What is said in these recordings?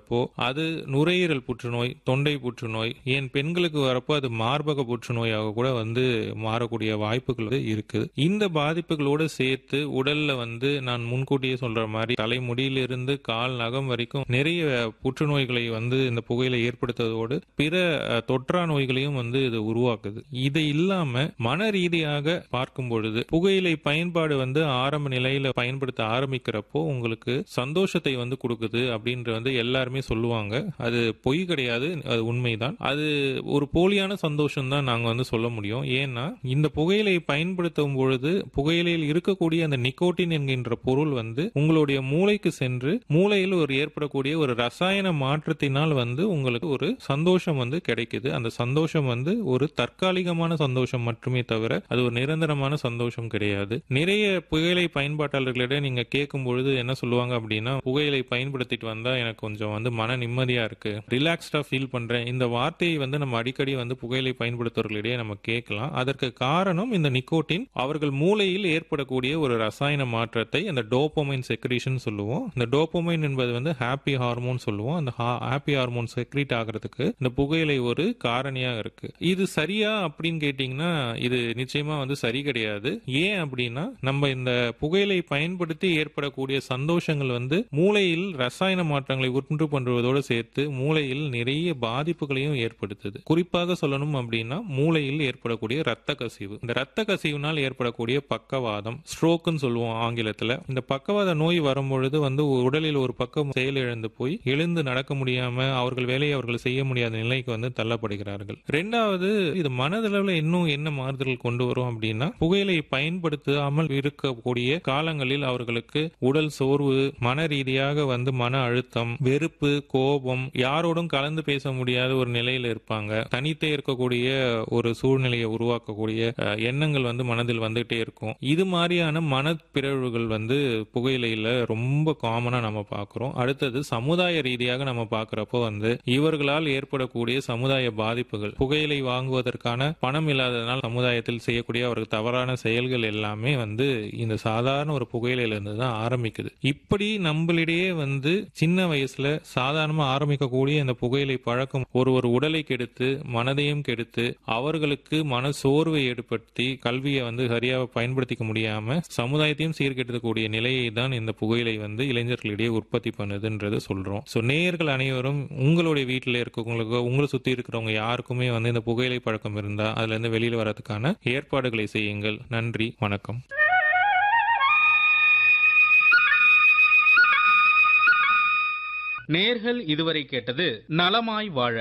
வரப்போ அது நுரையீரல் புற்றுநோய் தொண்டை புற்றுநோய் ஏன் பெண்களுக்கு வரப்போ அது மார்பக புற்றுநோயாக கூட வந்து மாறக்கூடிய வாய்ப்புகள் வந்து இருக்குது இந்த பாதிப்புகளோடு சேர்த்து உடல்ல வந்து நான் முன்கூட்டியே சொல்ற மாதிரி தலைமுடியிலிருந்து கால் நகம் வரைக்கும் நிறைய புற்றுநோய்களை வந்து இந்த புகையிலை ஏற்படுத்துவதோடு பிற அஹ், தொற்றா நோய்களையும் வந்து இது உருவாக்குது இது இல்லாம மன ரீதியாக பார்க்கும் பொழுது புகையிலை பயன்பாடு வந்து ஆரம்ப நிலையில பயன்படுத்த ஆரம்பிக்கிறப்போ உங்களுக்கு சந்தோஷத்தை வந்து கொடுக்குது அப்படின்ற வந்து எல்லாருமே சொல்லுவாங்க அது பொய் கிடையாது அது உண்மைதான் அது ஒரு போலியான சந்தோஷம் தான் நாங்க வந்து சொல்ல முடியும் ஏன்னா இந்த புகையிலை பயன்படுத்தும் பொழுது புகையிலையில் இருக்கக்கூடிய அந்த நிக்கோட்டின் என்கின்ற பொருள் வந்து உங்களுடைய மூளைக்கு சென்று மூளையில் ஒரு ஏற்படக்கூடிய ஒரு ரசாயன மாற்றத்தினால் வந்து உங்களுக்கு ஒரு சந்தோஷம் வந்து கிடைக்குது அந்த சந்தோஷம் வந்து ஒரு தற்காலிகமான சந்தோஷம் மட்டுமே தவிர அது ஒரு நிரந்தரமான சந்தோஷம் கிடையாது நிறைய புகையிலை பயன்பாட்டாளர்களிடம் நீங்க கேட்கும் பொழுது என்ன சொல்லுவாங்க அப்படின்னா புகையிலை பயன்படுத்திட்டு வந்தா எனக்கு கொஞ்சம் வந்து மன நிம்மதியா இருக்கு ரிலாக்ஸ்டா ஃபீல் பண்றேன் இந்த வார்த்தையை வந்து நம்ம அடிக்கடி வந்து புகையிலை பயன்படுத்துவர்களிடையே நம்ம கேட்கலாம் அதற்கு காரணம் இந்த நிக்கோட்டின் அவர்கள் மூளையில் ஏற்படக்கூடிய ஒரு ரசாயன மாற்றத்தை அந்த டோப்போமைன் செக்ரீஷன் சொல்லுவோம் இந்த டோப்போமைன் என்பது வந்து ஹாப்பி ஹார்மோன் சொல்லுவோம் அந்த ஹாப்பி ஹார்மோன் செக்ரீட் ஆகிறதுக்கு இந்த புகையிலை ஒரு காரணியா இருக்கு இது சரியா அப்படின்னு கேட்டீங்கன்னா இது நிச்சயமா வந்து சரி கிடையாது ஏன் அப்படின்னா நம்ம இந்த புகையிலை பயன்படுத்தி ஏற்படக்கூடிய சந்தோஷங்கள் வந்து மூளையில் ரசாயன மாற்றங்களை உண்டு பண்ணுவதோடு சேர்த்து மூளையில் நிறைய பாதிப்புகளையும் ஏற்படுத்துது குறிப்பாக சொல்லணும் அப்படின்னா மூளையில் ஏற்படக்கூடிய ரத்த கசிவு இந்த ரத்த கசிவுனால் ஏற்படக்கூடிய பக்கவாதம் ஸ்ட்ரோக்குன்னு சொல்லுவோம் ஆங்கிலத்துல இந்த பக்கவாத நோய் வரும்பொழுது வந்து உடலில் ஒரு பக்கம் செயலிழந்து போய் எழுந்து நடக்க முடியாம அவர்கள் வேலையை அவர்கள் செய்ய முடியாத நிலைக்கு வந்து தள்ளப்படுகிறார்கள் ரெண்டாவது இது மனதளவில் இன்னும் என்ன மாறுதல் கொண்டு வரும் அப்படின்னா புகையிலை பயன்படுத்தாமல் இருக்கக்கூடிய காலங்களில் அவர்களுக்கு உடல் சோர்வு மன ரீதியாக வந்து மன அழுத்தம் வெறுப்பு கோபம் யாரோடும் கலந்து பேச முடியாத ஒரு நிலையில இருப்பாங்க தனித்தே இருக்கக்கூடிய ஒரு சூழ்நிலையை உருவாக்கக்கூடிய அஹ், எண்ணங்கள் வந்து மனதில் வந்துட்டே இருக்கும் இது மாதிரியான மனப்பிறழ்வுகள் வந்து புகையிலையில ரொம்ப காமனா நம்ம பார்க்கிறோம் அடுத்தது சமுதாய ரீதியாக நம்ம பார்க்கிறப்போ வந்து இவர்களால் ஏற்படக்கூடிய சமுதாய பாதிப்புகள் புகையிலை வாங்குவதற்கான பணம் இல்லாததனால் சமுதாயத்தில் செய்யக்கூடிய அவருக்கு தவறான செயல்கள் எல்லாமே வந்து இந்த சாதாரண ஒரு புகையிலையில இருந்து தான் ஆரம்பிக்குது இப்படி நம்மளிடையே வந்து சின்ன வயசுல சாதாரணமா ஆரம்பிக்கக்கூடிய இந்த புகையிலை பழக்கம் ஒரு ஒரு உடலை கெடுத்து மனதையும் கெடுத்து அவர்களுக்கு மன சோர்வை ஏற்படுத்தி கல்வியை வந்து சரியாக பயன்படுத்திக்க முடியாம சமுதாயத்தையும் சீர்கெடுக்கக்கூடிய நிலையை தான் இந்த புகையிலை வந்து இளைஞர்களிடையே உற்பத்தி பண்ணுதுன்றது சொல்றோம் சோ நேயர்கள் அனைவரும் உங்களுடைய வீட்டில் இருக்கவங்களுக்கு உங்களை சுத்தி இருக்கிறவங்க யாருக்குமே வந்து இந்த புகையிலை பழக்கம் இருந்தா அதுல இருந்து வெளியில வரதுக்கான ஏற்பாடுகளை செய்யுங்கள் நன்றி வணக்கம் நேர்கள் இதுவரை கேட்டது நலமாய் வாழ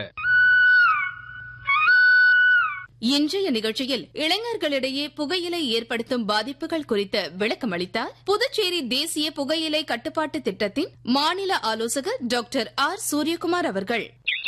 இன்றைய நிகழ்ச்சியில் இளைஞர்களிடையே புகையிலை ஏற்படுத்தும் பாதிப்புகள் குறித்து விளக்கமளித்தார் புதுச்சேரி தேசிய புகையிலை கட்டுப்பாட்டு திட்டத்தின் மாநில ஆலோசகர் டாக்டர் ஆர் சூரியகுமார் அவர்கள்